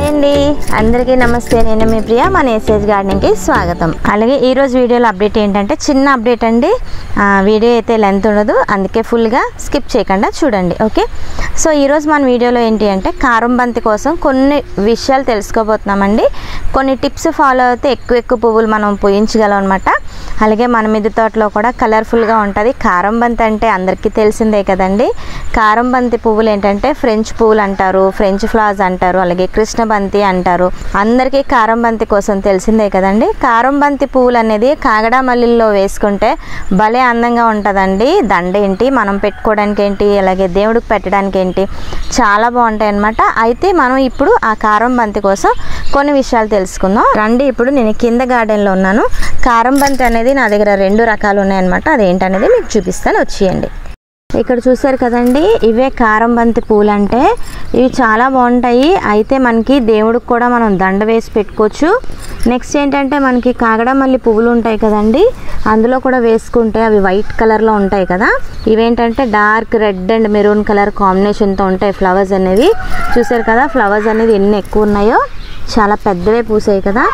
అండి అందరికీ నమస్తే నేను మీ ప్రియ మన ఎస్ఎస్ గార్డెనింగ్కి స్వాగతం అలాగే ఈ రోజు వీడియోలో అప్డేట్ ఏంటంటే చిన్న అప్డేట్ అండి ఆ, వీడియో అయితే లెంత్ ఉండదు అందుకే ఫుల్గా స్కిప్ చేయకుండా చూడండి ఓకే సో ఈరోజు మన వీడియోలో ఏంటి అంటే కారం బంతి కోసం కొన్ని విషయాలు తెలుసుకోబోతున్నామండి కొన్ని టిప్స్ ఫాలో అయితే ఎక్కువ ఎక్కువ పువ్వులు మనం పూయించగలం అనమాట అలాగే మన మిద్దె తోటలో కూడా కలర్ఫుల్గా ఉంటుంది కారం బంతి అంటే అందరికీ తెలిసిందే కదండి కారం బంతి పువ్వులు ఏంటంటే ఫ్రెంచ్ పువ్వులు అంటారు ఫ్రెంచ్ ఫ్లవర్స్ అంటారు అలాగే కృష్ణ బంతి అంటారు అందరికీ కారం బంతి కోసం తెలిసిందే కదండి కారం బంతి పువ్వులు అనేది కాగడా మల్లిలో వేసుకుంటే భలే అందంగా ఉంటుందండి దండ ఏంటి మనం పెట్టుకోవడానికి ఏంటి అలాగే దేవుడికి పెట్టడానికి ఏంటి చాలా బాగుంటాయి అన్నమాట అయితే మనం ఇప్పుడు ఆ కారం బంతి కోసం కొన్ని విషయాలు తెలుసుకుందాం రండి ఇప్పుడు నేను కింద గార్డెన్లో ఉన్నాను కారం బంతి అనేది నా దగ్గర రెండు రకాలు ఉన్నాయన్నమాట అదేంటనేది మీకు చూపిస్తాను వచ్చేయండి ఇక్కడ చూసారు కదండి ఇవే కారం బంతి పూలు అంటే ఇవి చాలా బాగుంటాయి అయితే మనకి దేవుడికి కూడా మనం దండ వేసి పెట్టుకోవచ్చు నెక్స్ట్ ఏంటంటే మనకి కాగడమల్లి పువ్వులు ఉంటాయి కదండి అందులో కూడా వేసుకుంటే అవి వైట్ కలర్లో ఉంటాయి కదా ఇవేంటంటే dark red and maroon colour కాంబినేషన్తో ఉంటాయి ఫ్లవర్స్ అనేవి చూసారు కదా ఫ్లవర్స్ అనేది ఎన్ని ఎక్కువ ఉన్నాయో చాలా పెద్దవే పూసాయి కదా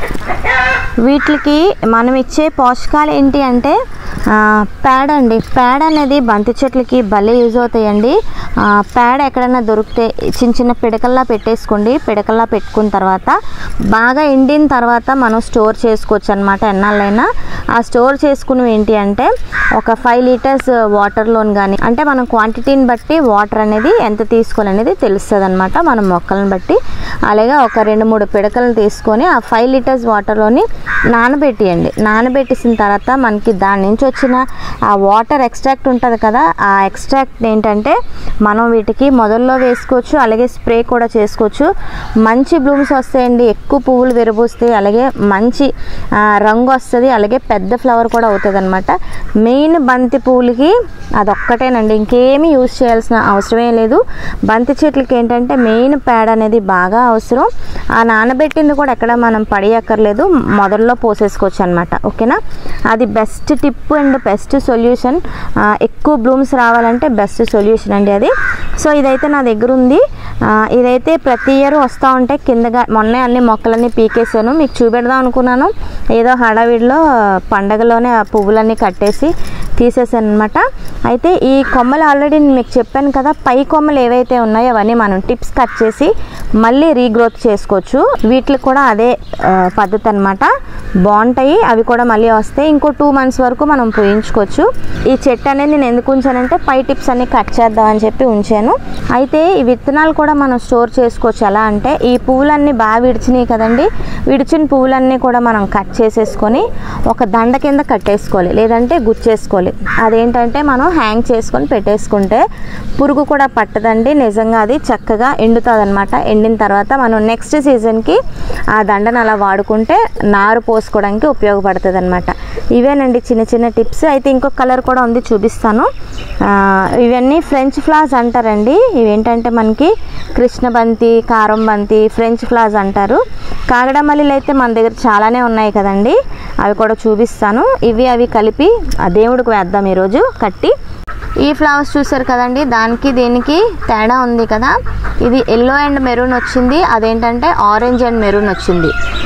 వీటికి మనం ఇచ్చే పోషకాలు ఏంటి అంటే ఆ, పేడ అండి పేడ అనేది బంతి చెట్లకి భలే యూజ్ అవుతాయండి ఆ, పేడ ఎక్కడైనా దొరికితే చిన్న చిన్న పిడకల్లా పెట్టేసుకోండి పిడకల్లా పెట్టుకున్న తర్వాత బాగా ఎండిన తర్వాత మనం స్టోర్ చేసుకోవచ్చు అనమాట ఎన్నాళ్ళైనా ఆ స్టోర్ చేసుకుని ఏంటి అంటే ఒక ఫైవ్ లీటర్స్ వాటర్లోని కానీ అంటే మనం క్వాంటిటీని బట్టి వాటర్ అనేది ఎంత తీసుకోవాలనేది తెలుస్తుంది అనమాట మనం మొక్కలను బట్టి అలాగే ఒక రెండు మూడు పిడకలను తీసుకొని ఆ ఫైవ్ లీటర్స్ వాటర్లోని నానబెట్టియండి నానబెట్టేసిన తర్వాత మనకి దాని నుంచి వచ్చిన ఆ వాటర్ ఎక్స్ట్రాక్ట్ ఉంటుంది కదా ఆ ఎక్స్ట్రాక్ట్ ఏంటంటే మనం వీటికి మొదల్లో వేసుకోవచ్చు అలాగే స్ప్రే కూడా చేసుకోవచ్చు మంచి బ్లూమ్స్ వస్తాయండి ఎక్కువ పువ్వులు విరబూస్తాయి అలాగే మంచి ఆ, రంగు వస్తుంది అలాగే పెద్ద ఫ్లవర్ కూడా అవుతుంది అనమాట మెయిన్ బంతి పువ్వులకి అదొక్కటేనండి ఇంకేమీ యూజ్ చేయాల్సిన అవసరమే లేదు బంతి చెట్లకి ఏంటంటే మెయిన్ పేడ అనేది బాగా అవసరం ఆ నానబెట్టింది కూడా ఎక్కడ మనం పడేయక్కర్లేదు మొదల్లో పోసేసుకోవచ్చు అనమాట ఓకేనా అది best tip and best solution ఎక్కువ బ్లూమ్స్ రావాలంటే బెస్ట్ సొల్యూషన్ అండి అది సో ఇదైతే నా దగ్గర ఉంది ఆ, ఇదైతే ప్రతి ఇయర్ వస్తూ ఉంటాయి కిందగా మొన్నే అన్ని మొక్కలన్నీ పీకేసాను మీకు చూపెడదాం అనుకున్నాను ఏదో హడావిడిలో పండగలోనే ఆ పువ్వులన్నీ కట్టేసి తీసేసాను అనమాట అయితే ఈ కొమ్మలు ఆల్రెడీ నేను మీకు చెప్పాను కదా పై కొమ్మలు ఏవైతే ఉన్నాయో అవన్నీ మనం టిప్స్ కట్ చేసి మళ్ళీ రీగ్రోత్ చేసుకోవచ్చు వీటికి కూడా అదే ఆ, పద్ధతి అనమాట బాగుంటాయి అవి కూడా మళ్ళీ వస్తాయి ఇంకో టూ మంత్స్ వరకు మనం పోయించుకోవచ్చు ఈ చెట్టు అనేది నేను ఎందుకు ఉంచానంటే పై టిప్స్ అన్ని కట్ చేద్దామని చెప్పి ఉంచాను అయితే ఈ విత్తనాలు కూడా మనం స్టోర్ చేసుకోవచ్చు ఎలా అంటే ఈ పువ్వులన్నీ బాగా విడిచినాయి కదండి విడిచిన పువ్వులన్నీ కూడా మనం కట్ చేసేసుకొని ఒక దండ కింద కట్టేసుకోవాలి లేదంటే గుచ్చేసుకోవాలి అదేంటంటే మనం హ్యాంగ్ చేసుకొని పెట్టేసుకుంటే పురుగు కూడా పట్టదండి నిజంగా అది చక్కగా ఎండుతుంది అనమాట ఎండిన తర్వాత మనం నెక్స్ట్ సీజన్కి ఆ దండను అలా వాడుకుంటే నారు పోసుకోవడానికి ఉపయోగపడుతుంది అనమాట ఇవేనండి చిన్న చిన్న టిప్స్ అయితే ఇంకొక కలర్ కూడా ఉంది చూపిస్తాను ఆ, ఇవన్నీ ఫ్రెంచ్ ఫ్లవర్స్ అంటారండి ఇవేంటంటే మనకి కృష్ణ బంతి కారం బంతి ఫ్రెంచ్ ఫ్లవర్స్ అంటారు కాగడమల్లిలు అయితే మన దగ్గర చాలానే ఉన్నాయి కదండి అవి కూడా చూపిస్తాను ఇవి అవి కలిపి ఆ దేవుడికి వేద్దాం ఈరోజు కట్టి ఈ ఫ్లవర్స్ చూసారు కదండి దానికి దీనికి తేడా ఉంది కదా ఇది ఎల్లో అండ్ మెరూన్ వచ్చింది అదేంటంటే ఆరెంజ్ అండ్ మెరూన్ వచ్చింది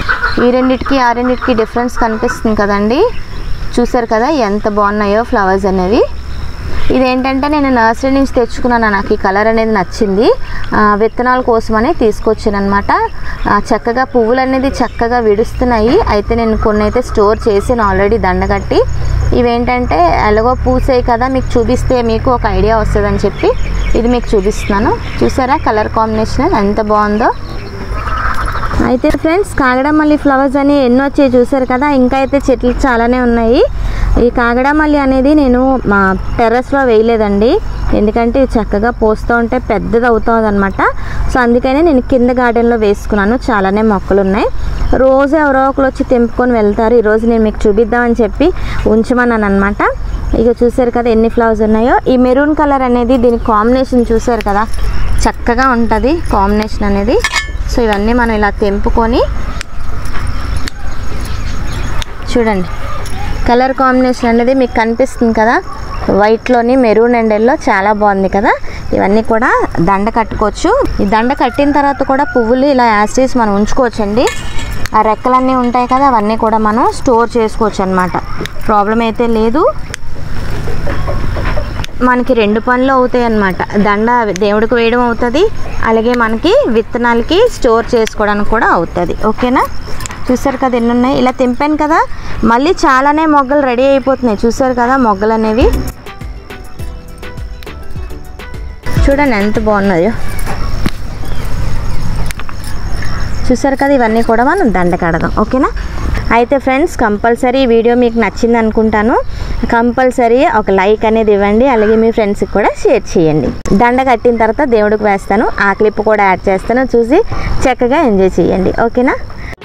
ఈ రెండిటికి ఆ రెండిటికి డిఫరెన్స్ కనిపిస్తుంది కదండి చూసారు కదా ఎంత బాగున్నాయో ఫ్లవర్స్ అనేవి ఇదేంటంటే నేను నర్సరీ నుంచి తెచ్చుకున్నాను నాకు ఈ కలర్ అనేది నచ్చింది ఆ, విత్తనాల కోసమని తీసుకొచ్చాను అనమాట చక్కగా పువ్వులు అనేది చక్కగా విడుస్తున్నాయి అయితే నేను కొన్ని అయితే స్టోర్ చేసాను ఆల్రెడీ దండగట్టి ఇవేంటంటే ఎలాగో పూసాయి కదా మీకు చూపిస్తే మీకు ఒక ఐడియా వస్తుందని చెప్పి ఇది మీకు చూపిస్తున్నాను చూసారా కలర్ కాంబినేషన్ ఎంత బాగుందో అయితే ఫ్రెండ్స్ కాగడమల్లి ఫ్లవర్స్ అని ఎన్నో వచ్చాయి చూసారు కదా ఇంకా అయితే చెట్లు చాలానే ఉన్నాయి ఈ కాగడమల్లి అనేది నేను మా టెర్రస్లో వేయలేదండి ఎందుకంటే ఇది చక్కగా పోస్తూ ఉంటే పెద్దది అవుతుంది అనమాట సో అందుకని నేను కింద గార్డెన్లో వేసుకున్నాను చాలానే మొక్కలు ఉన్నాయి రోజు ఎవరో ఒకరు వచ్చి తెంపుకొని వెళ్తారు ఈరోజు నేను మీకు చూపిద్దామని చెప్పి ఉంచమన్నాను అనమాట ఇక చూసారు కదా ఎన్ని ఫ్లవర్స్ ఉన్నాయో ఈ మెరూన్ కలర్ అనేది దీని కాంబినేషన్ చూసారు కదా చక్కగా ఉంటుంది కాంబినేషన్ అనేది సో ఇవన్నీ మనం ఇలా తెంపుకొని చూడండి కలర్ కాంబినేషన్ అనేది మీకు కనిపిస్తుంది కదా వైట్లోని మెరూన్ అండ్ ఎల్లో చాలా బాగుంది కదా ఇవన్నీ కూడా దండ కట్టుకోవచ్చు ఈ దండ కట్టిన తర్వాత కూడా పువ్వులు ఇలా యాస్టీస్ మనం ఉంచుకోవచ్చండి ఆ రెక్కలన్నీ ఉంటాయి కదా అవన్నీ కూడా మనం స్టోర్ చేసుకోవచ్చు అనమాట ప్రాబ్లం అయితే లేదు మనకి రెండు పనులు అవుతాయి అన్నమాట దండ దేవుడికి వేయడం అవుతుంది అలాగే మనకి విత్తనాలకి స్టోర్ చేసుకోవడానికి కూడా అవుతుంది ఓకేనా చూసారు కదా ఎన్ని ఉన్నాయి ఇలా తెంపాను కదా మళ్ళీ చాలానే మొగ్గలు రెడీ అయిపోతున్నాయి చూసారు కదా మొగ్గలు అనేవి చూడండి ఎంత బాగున్నాయో చూసారు కదా ఇవన్నీ కూడా మనం దండ కడదాం ఓకేనా అయితే ఫ్రెండ్స్ కంపల్సరీ ఈ వీడియో మీకు నచ్చింది అనుకుంటాను కంపల్సరీ ఒక లైక్ అనేది ఇవ్వండి అలాగే మీ ఫ్రెండ్స్కి కూడా షేర్ చేయండి దండ కట్టిన తర్వాత దేవుడికి వేస్తాను ఆ క్లిప్ కూడా యాడ్ చేస్తాను చూసి చక్కగా ఎంజాయ్ చేయండి ఓకేనా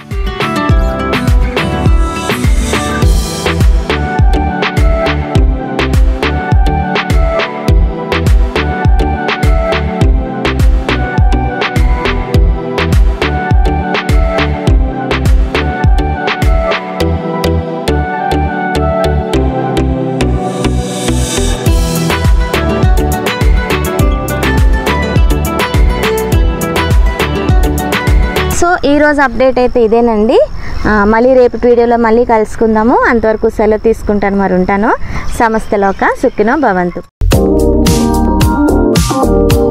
సో ఈరోజు అప్డేట్ అయితే ఇదేనండి ఆ, మళ్ళీ రేపటి వీడియోలో మళ్ళీ కలుసుకుందాము అంతవరకు సెలవు తీసుకుంటాను మరి ఉంటాను సమస్తలోక సుఖినో భవంతు